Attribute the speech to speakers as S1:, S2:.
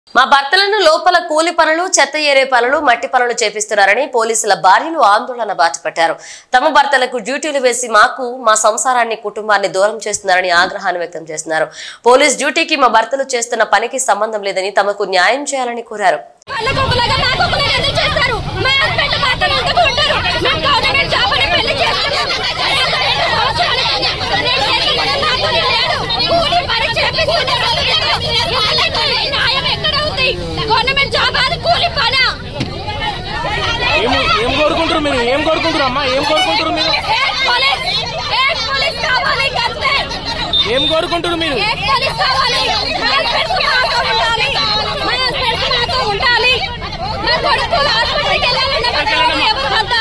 S1: మా భర్తలను లోపల కూలి పనులు చెత్త ఏరే పనులు మట్టి పనులు చేపిస్తున్నారని పోలీసుల భార్యలు ఆందోళన బాటపట్టారు తమ భర్తలకు డ్యూటీలు వేసి మాకు మా సంసారాన్ని కుటుంబాన్ని దూరం చేస్తున్నారని ఆగ్రహాన్ని వ్యక్తం చేస్తున్నారు పోలీస్ డ్యూటీకి మా భర్తలు చేస్తున్న పనికి సంబంధం లేదని తమకు న్యాయం చేయాలని కోరారు
S2: వాళ్ళ కొడుకులాగా నా కొడుకులాగా ఎందుకు చేస్తారు? మా హస్బెండ్ మాత్రం ఎందుకు ఉంటారు? మేము గవర్నమెంట్ జాబ్ అని పెళ్లి చేసుకున్నాం. నాకు లేడు. కూలి పని చేపిస్తున్నారు. వాళ్ళకి న్యాయం ఎక్కడ ఉంది? గవర్నమెంట్ జాబ్ అది కూలి పనా?
S3: ఏం ఏం కోరుకుంటారు మీరు ఏం కోరుకుంటారు అమ్మా ఏం కోరుకుంటారు మీరు
S2: ఏక్ పోలీస్, ఏక్ పోలీస్ కావాలి అంతే.
S3: ఏం కోరుకుంటారు మీరు
S2: ఏక్ పోలీస్ కావాలి. మా హస్బెండ్ మాతో ఉండాలి. మా హస్బెండ్ మాతో ఉండాలి. మా కొడుకు హాస్పిటల్కి వెళ్ళాలన్న ఎవరు వద్దా